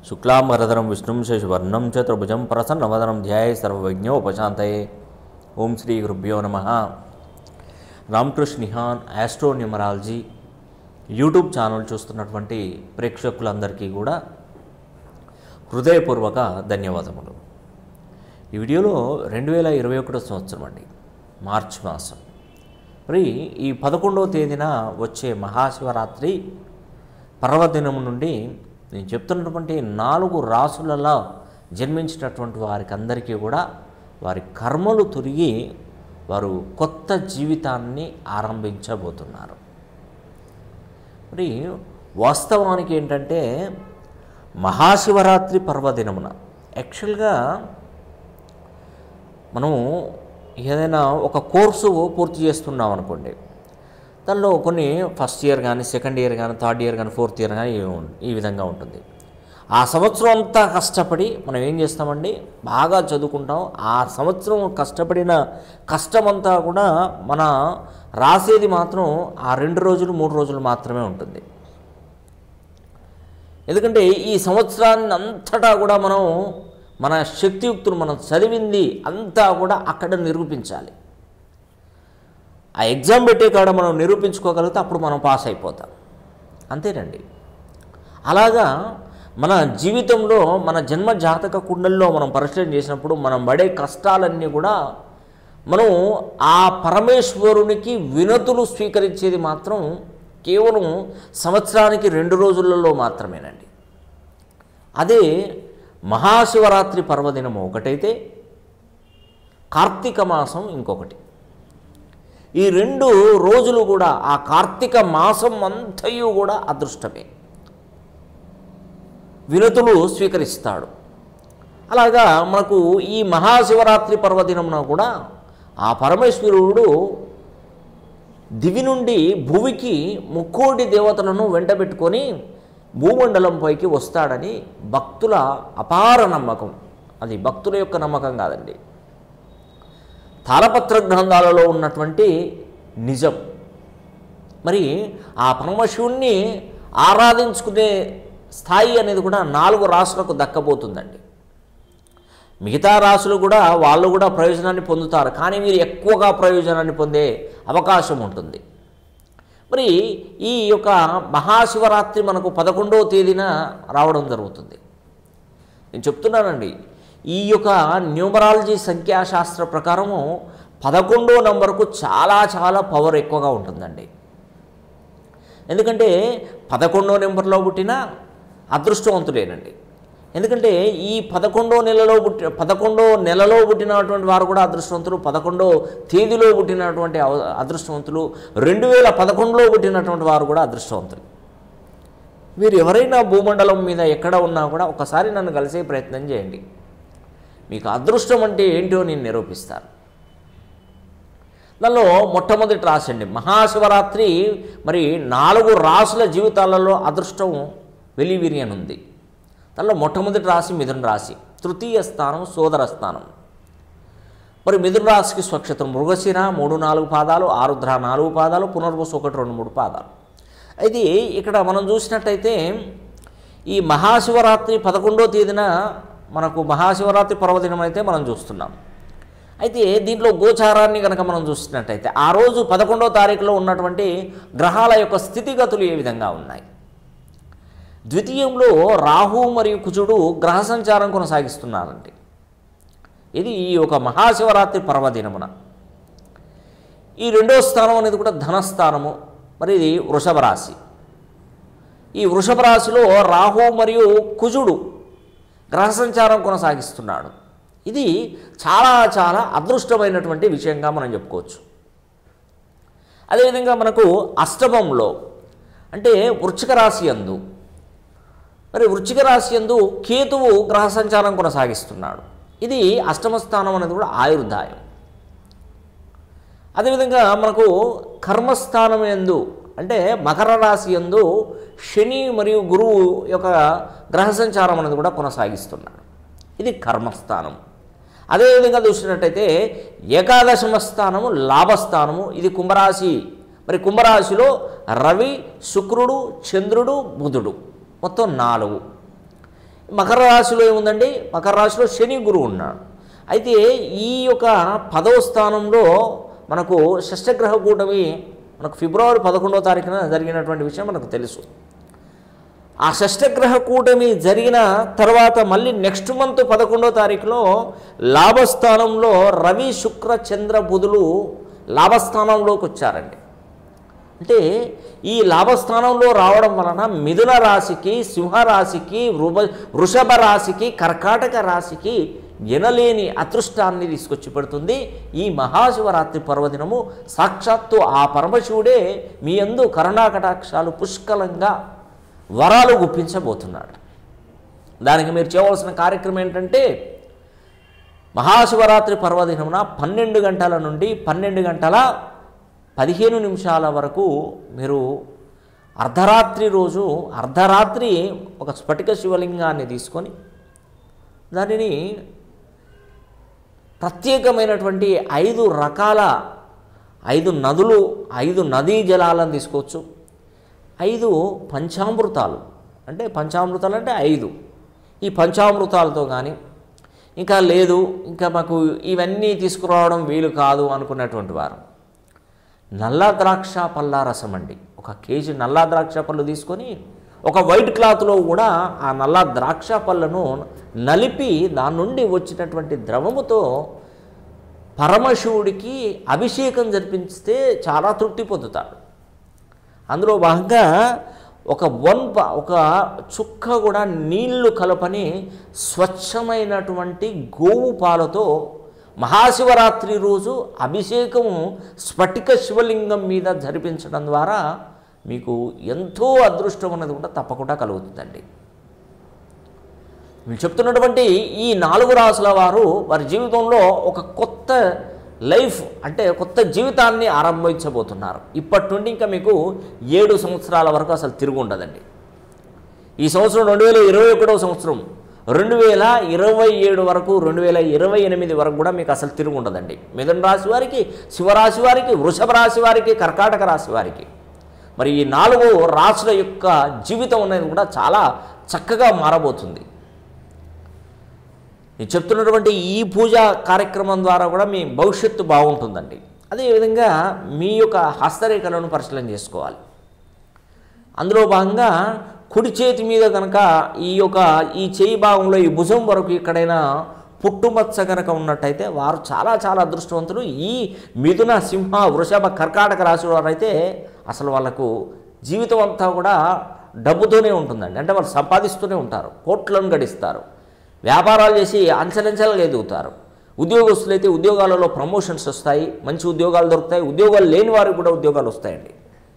శుక్లాంబరధరం విష్ణుం శశివర్ణం చతుర్భుజం ప్రసన్నవదనం ధ్యాయ సర్వవిజ్ఞోపశాంతయే ఓం శ్రీ గురుభ్యో నమ Ramakrishna Nihan astro numerology YouTube channel చూస్తున్నటువంటి ప్రేక్షకులందరికీ కూడా హృదయపూర్వక ధన్యవాదములు ఈ వీడియోలో రెండు వేల ఇరవై ఒకటో సంవత్సరం అండి మార్చి మాసం మరి ఈ పదకొండవ తేదీన వచ్చే మహాశివరాత్రి పర్వదినం నుండి నేను చెప్తున్నటువంటి నాలుగు రాసులలో జన్మించినటువంటి వారికి అందరికీ కూడా వారి కర్మలు తిరిగి వారు కొత్త జీవితాన్ని ఆరంభించబోతున్నారు మరి వాస్తవానికి ఏంటంటే మహాశివరాత్రి పర్వదినమున యాక్చువల్గా మనం ఏదైనా ఒక కోర్సు పూర్తి చేస్తున్నాం అనుకోండి దానిలో కొన్ని ఫస్ట్ ఇయర్ కానీ సెకండ్ ఇయర్ కానీ థర్డ్ ఇయర్ కానీ ఫోర్త్ ఇయర్ కానీ ఈ విధంగా ఉంటుంది ఆ సంవత్సరం అంతా కష్టపడి మనం ఏం చేస్తామండి బాగా చదువుకుంటాం ఆ సంవత్సరం కష్టపడిన కష్టమంతా కూడా మన రాసేది మాత్రం ఆ రెండు రోజులు మూడు రోజులు మాత్రమే ఉంటుంది ఎందుకంటే ఈ సంవత్సరాన్ని అంతటా కూడా మనం మన శక్తియుక్తులు మనం చదివింది అంతా కూడా అక్కడ నిరూపించాలి ఆ ఎగ్జామ్ పెట్టే కాడ మనం నిరూపించుకోగలిగితే అప్పుడు మనం పాస్ అయిపోతాం అంతేనండి అలాగా మన జీవితంలో మన జన్మ జాతక కుండల్లో మనం పరిశీలన చేసినప్పుడు మనం పడే కష్టాలన్నీ కూడా మనం ఆ పరమేశ్వరునికి వినతులు స్వీకరించేది మాత్రం కేవలం సంవత్సరానికి రెండు రోజులలో మాత్రమేనండి అదే మహాశివరాత్రి పర్వదినం ఒకటైతే కార్తీక మాసం ఇంకొకటి ఈ రెండు రోజులు కూడా ఆ కార్తీక మాసం అంతయు కూడా అదృష్టమే వినతులు స్వీకరిస్తాడు అలాగా మనకు ఈ మహాశివరాత్రి పర్వదినమున కూడా ఆ పరమేశ్వరుడు దివి నుండి భూమికి ముక్కోటి దేవతలను వెంటబెట్టుకొని భూమండలంపైకి వస్తాడని భక్తుల అపార నమ్మకం అది భక్తుల యొక్క నమ్మకం కాదండి తాళపత్ర గ్రంథాలలో ఉన్నటువంటి నిజం మరి ఆ పరమశివుణ్ణి ఆరాధించుకునే స్థాయి అనేది కూడా నాలుగు రాసులకు దక్కబోతుందండి మిగతా రాసులు కూడా వాళ్ళు కూడా ప్రయోజనాన్ని పొందుతారు కానీ మీరు ఎక్కువగా ప్రయోజనాన్ని పొందే అవకాశం ఉంటుంది మరి ఈ యొక్క మహాశివరాత్రి మనకు పదకొండవ తేదీన రావడం జరుగుతుంది నేను చెప్తున్నానండి ఈ యొక్క న్యూమరాలజీ సంఖ్యాశాస్త్ర ప్రకారము పదకొండో నంబర్కు చాలా చాలా పవర్ ఎక్కువగా ఉంటుందండి ఎందుకంటే పదకొండో నెంబర్లో పుట్టిన అదృష్టవంతులేనండి ఎందుకంటే ఈ పదకొండో నెలలో పుట్టి పదకొండో నెలలో పుట్టినటువంటి వారు కూడా అదృష్టవంతులు పదకొండో తేదీలో పుట్టినటువంటి అవ- అదృష్టవంతులు రెండు వేల పదకొండులో పుట్టినటువంటి వారు కూడా అదృష్టవంతులు మీరు ఎవరైనా భూమండలం మీద ఎక్కడ ఉన్నా కూడా ఒకసారి నన్ను కలిసే ప్రయత్నం చేయండి మీకు అదృష్టం అంటే ఏంటో నేను నిరూపిస్తాను దానిలో మొట్టమొదటి రాశి అండి మహాశివరాత్రి మరి నాలుగు రాసుల జీవితాలలో అదృష్టం వెలివిరియనుంది దానిలో మొట్టమొదటి రాశి మిథున రాశి తృతీయ స్థానం సోదర స్థానం మరి మిథున రాశికి స్వక్షత్రం మృగశిర మూడు నాలుగు పాదాలు ఆరుద్ర నాలుగు పాదాలు పునర్వసు ఒకటి రెండు మూడు పాదాలు అయితే ఇక్కడ మనం చూసినట్టయితే ఈ మహాశివరాత్రి పదకొండో తేదీన మనకు మహాశివరాత్రి పర్వదినం అయితే మనం చూస్తున్నాం అయితే దీంట్లో గోచారాన్ని కనుక మనం చూసినట్టయితే ఆ రోజు పదకొండో తారీఖులో ఉన్నటువంటి గ్రహాల యొక్క స్థితిగతులు ఏ విధంగా ఉన్నాయి ద్వితీయంలో రాహు మరియు కుజుడు గ్రహ సంచారం కొనసాగిస్తున్నారండి ఇది ఈ ఒక మహాశివరాత్రి పర్వదినమున ఈ రెండో స్థానం అనేది కూడా ధనస్థానము మరి ఇది వృషభ రాశి ఈ వృషభ రాశిలో రాహు మరియు కుజుడు గ్రహ సంచారం కొనసాగిస్తున్నాడు ఇది చాలా చాలా అదృష్టమైనటువంటి విషయంగా మనం చెప్పుకోవచ్చు అదేవిధంగా మనకు అష్టమంలో అంటే వృచ్చిక రాశి అందు మరి వృచ్చిక రాశి యందు కేతువు గ్రహ సంచారం కొనసాగిస్తున్నాడు ఇది అష్టమ స్థానం అనేది కూడా ఆయుర్దాయం అదేవిధంగా మనకు కర్మస్థానం ఎందు అంటే మకర రాశి యందు శని మరియు గురువు యొక్క గ్రహ సంచారం అనేది కూడా కొనసాగిస్తున్నాడు ఇది కర్మస్థానం అదేవిధంగా చూసినట్టయితే ఏకాదశమ స్థానము లాభస్థానము ఇది కుంభరాశి మరి కుంభరాశిలో రవి శుక్రుడు చంద్రుడు బుధుడు మొత్తం నాలుగు మకర రాశిలో ఏముందండి మకర రాశిలో శని గురువు ఉన్నాడు అయితే ఈ యొక్క పదవ స్థానంలో మనకు షష్టగ్రహ కూటమి మనకు ఫిబ్రవరి పదకొండవ తారీఖున జరిగినటువంటి విషయం మనకు తెలుసు ఆ షష్టగ్రహ కూటమి జరిగిన తర్వాత మళ్ళీ నెక్స్ట్ మంత్ పదకొండో తారీఖులో లాభస్థానంలో రవి శుక్ర చంద్ర బుధులు లాభస్థానంలోకి వచ్చారండి అంటే ఈ లాభస్థానంలో రావడం వలన మిథున రాశికి సింహరాశికి వృభ వృషభ రాశికి కర్కాటక రాశికి ఎనలేని అదృష్టాన్ని తీసుకొచ్చి పెడుతుంది ఈ మహాశివరాత్రి పర్వదినము సాక్షాత్తు ఆ పరమశివుడే మీ అందు కరుణాకటాక్షాలు పుష్కలంగా వరాలు గుప్పించబోతున్నాడు దానికి మీరు చేయవలసిన కార్యక్రమం ఏంటంటే మహాశివరాత్రి పర్వదినమున పన్నెండు గంటల నుండి పన్నెండు గంటల పదిహేను నిమిషాల వరకు మీరు అర్ధరాత్రి రోజు అర్ధరాత్రి ఒక స్ఫటిక శివలింగాన్ని తీసుకొని దానిని ప్రత్యేకమైనటువంటి ఐదు రకాల ఐదు నదులు ఐదు నదీ జలాలను తీసుకోవచ్చు ఐదు పంచామృతాలు అంటే పంచామృతాలు అంటే ఐదు ఈ పంచామృతాలతో కానీ ఇంకా లేదు ఇంకా మాకు ఇవన్నీ తీసుకురావడం వీలు కాదు అనుకున్నటువంటి వారు నల్ల ద్రాక్ష పళ్ళ రసం అండి ఒక కేజీ నల్ల ద్రాక్ష పళ్ళు తీసుకొని ఒక వైట్ క్లాత్లో కూడా ఆ నల్ల ద్రాక్ష పళ్ళను నలిపి దాని నుండి వచ్చినటువంటి ద్రవముతో పరమశివుడికి అభిషేకం జరిపిస్తే చాలా తృప్తి పొందుతాడు అందులో భాగంగా ఒక వన్ ప- ఒక చుక్క కూడా నీళ్లు కలపని స్వచ్ఛమైనటువంటి గోవు పాలతో మహాశివరాత్రి రోజు అభిషేకము స్ఫటిక శివలింగం మీద జరిపించడం ద్వారా మీకు ఎంతో అదృష్టం అనేది కూడా తప్పకుండా కలుగుతుందండి మీరు చెప్తున్నటువంటి ఈ నాలుగు రాసుల వారు వారి జీవితంలో ఒక కొత్త లైఫ్ అంటే కొత్త జీవితాన్ని ఆరంభించబోతున్నారు ఇప్పటి నుండి ఇంకా మీకు ఏడు సంవత్సరాల వరకు అసలు తిరుగు ఉండదండి ఈ సంవత్సరం రెండు వేల ఇరవై ఒకటవ సంవత్సరం రెండు వేల ఇరవై ఏడు వరకు రెండు వేల ఇరవై ఎనిమిది వరకు కూడా మీకు అసలు తిరుగు ఉండదండి మిథున రాశి వారికి శివరాశి వారికి వృషభ రాశి వారికి కర్కాటక రాశి వారికి మరి ఈ నాలుగు రాశుల యొక్క జీవితం అనేది కూడా చాలా చక్కగా మారబోతుంది నేను చెప్తున్నటువంటి ఈ పూజా కార్యక్రమం ద్వారా కూడా మీ భవిష్యత్తు బాగుంటుందండి అదేవిధంగా మీ యొక్క హస్తరేఖలను పరిశీలన చేసుకోవాలి అందులో భాగంగా కుడి చేతి మీద కనుక ఈ యొక్క ఈ చేయి భాగంలో ఈ భుజం వరకు ఎక్కడైనా పుట్టుమచ్చ కనుక ఉన్నట్టయితే వారు చాలా చాలా అదృష్టవంతులు ఈ మిథున సింహ వృషభ కర్కాటక రాశి వారైతే అసలు వాళ్ళకు జీవితం అంతా కూడా డబ్బుతోనే ఉంటుందండి అంటే వాళ్ళు సంపాదిస్తూనే ఉంటారు కోట్లను గడిస్తారు వ్యాపారాలు చేసి అంచెలంచెలుగా ఎదుగుతారు ఉద్యోగస్తులైతే ఉద్యోగాలలో ప్రమోషన్స్ వస్తాయి మంచి ఉద్యోగాలు దొరుకుతాయి ఉద్యోగాలు లేని వారికి కూడా ఉద్యోగాలు వస్తాయండి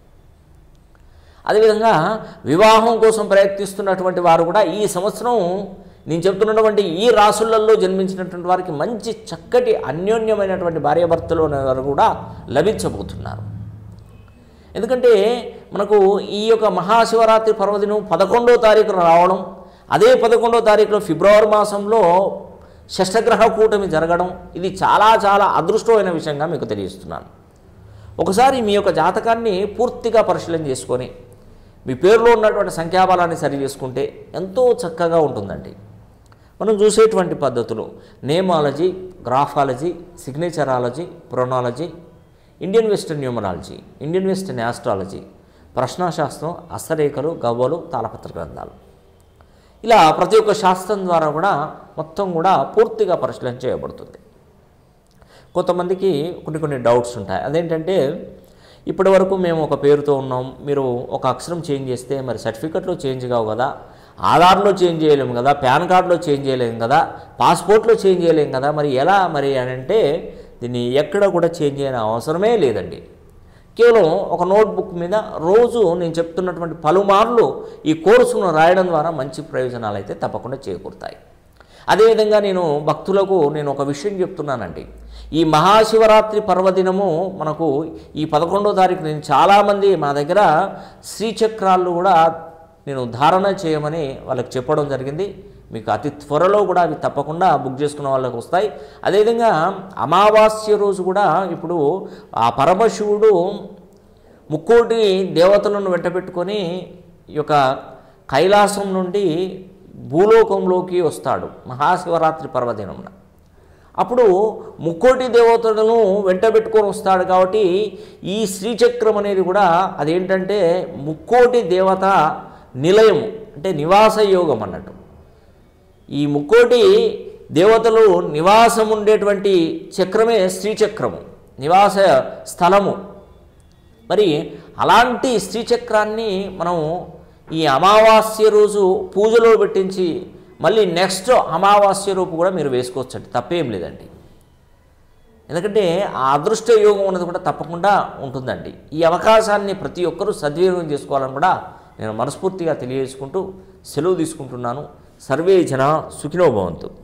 అదేవిధంగా వివాహం కోసం ప్రయత్నిస్తున్నటువంటి వారు కూడా ఈ సంవత్సరం నేను చెప్తున్నటువంటి ఈ రాసులలో జన్మించినటువంటి వారికి మంచి చక్కటి అన్యోన్యమైనటువంటి భార్యాభర్తలు అనేవారు కూడా లభించబోతున్నారు ఎందుకంటే మనకు ఈ యొక్క మహాశివరాత్రి పర్వదినం పదకొండో తారీఖున రావడం అదే పదకొండో తారీఖులో ఫిబ్రవరి మాసంలో షష్టగ్రహ కూటమి జరగడం ఇది చాలా చాలా అదృష్టమైన విషయంగా మీకు తెలియజేస్తున్నాను ఒకసారి మీ యొక్క జాతకాన్ని పూర్తిగా పరిశీలన చేసుకొని మీ పేరులో ఉన్నటువంటి సంఖ్యాబలాన్ని సరి చేసుకుంటే ఎంతో చక్కగా ఉంటుందండి మనం చూసేటువంటి పద్ధతులు namology graphology signaturology pronology Indian western numerology Indian western astrology ప్రశ్నాశాస్త్రం హస్తరేఖలు గవ్వలు తాళపత్ర గ్రంథాలు ఇలా ప్రతి ఒక్క శాస్త్రం ద్వారా కూడా మొత్తం కూడా పూర్తిగా పరిశీలన చేయబడుతుంది కొంతమందికి కొన్ని కొన్ని డౌట్స్ ఉంటాయి అదేంటంటే ఇప్పటి వరకు మేము ఒక పేరుతో ఉన్నాం మీరు ఒక అక్షరం చేంజ్ చేస్తే మరి సర్టిఫికెట్లో చేంజ్ కావు కదా ఆధార్లో చేంజ్ చేయలేము కదా పాన్ కార్డులో చేంజ్ చేయలేము కదా పాస్పోర్ట్లో చేంజ్ చేయలేము కదా మరి ఎలా మరి అని అంటే దీన్ని ఎక్కడ కూడా చేంజ్ చేయని అవసరమే లేదండి కేవలం ఒక నోట్బుక్ మీద రోజు నేను చెప్తున్నటువంటి పలుమార్లు ఈ కోర్సును రాయడం ద్వారా మంచి ప్రయోజనాలు అయితే తప్పకుండా చేకూరుతాయి అదేవిధంగా నేను భక్తులకు నేను ఒక విషయం చెప్తున్నానండి ఈ మహాశివరాత్రి పర్వదినము మనకు ఈ పదకొండో తారీఖు నేను చాలామంది మా దగ్గర శ్రీచక్రాలు కూడా నేను ధారణ చేయమని వాళ్ళకి చెప్పడం జరిగింది మీకు అతి త్వరలో కూడా అవి తప్పకుండా బుక్ చేసుకున్న వాళ్ళకి వస్తాయి అదేవిధంగా అమావాస్య రోజు కూడా ఇప్పుడు ఆ పరమశివుడు ముక్కోటి దేవతలను వెంటబెట్టుకొని ఈ యొక్క కైలాసం నుండి భూలోకంలోకి వస్తాడు మహాశివరాత్రి పర్వదినమున అప్పుడు ముక్కోటి దేవతలను వెంటబెట్టుకొని వస్తాడు కాబట్టి ఈ శ్రీచక్రం అనేది కూడా అదేంటంటే ముక్కోటి దేవత నిలయము అంటే నివాస యోగం అన్నట్టు ఈ ముక్కోటి దేవతలు నివాసం ఉండేటువంటి చక్రమే శ్రీచక్రము నివాస స్థలము మరి అలాంటి శ్రీచక్రాన్ని మనం ఈ అమావాస్య రోజు పూజలో పెట్టించి మళ్ళీ నెక్స్ట్ అమావాస్య రూపు కూడా మీరు వేసుకోవచ్చండి తప్పేం లేదండి ఎందుకంటే ఆ అదృష్ట యోగం అనేది కూడా తప్పకుండా ఉంటుందండి ఈ అవకాశాన్ని ప్రతి ఒక్కరూ సద్వినియోగం చేసుకోవాలని కూడా నేను మనస్ఫూర్తిగా తెలియజేసుకుంటూ సెలవు తీసుకుంటున్నాను సర్వే జన సుఖినో భవంతు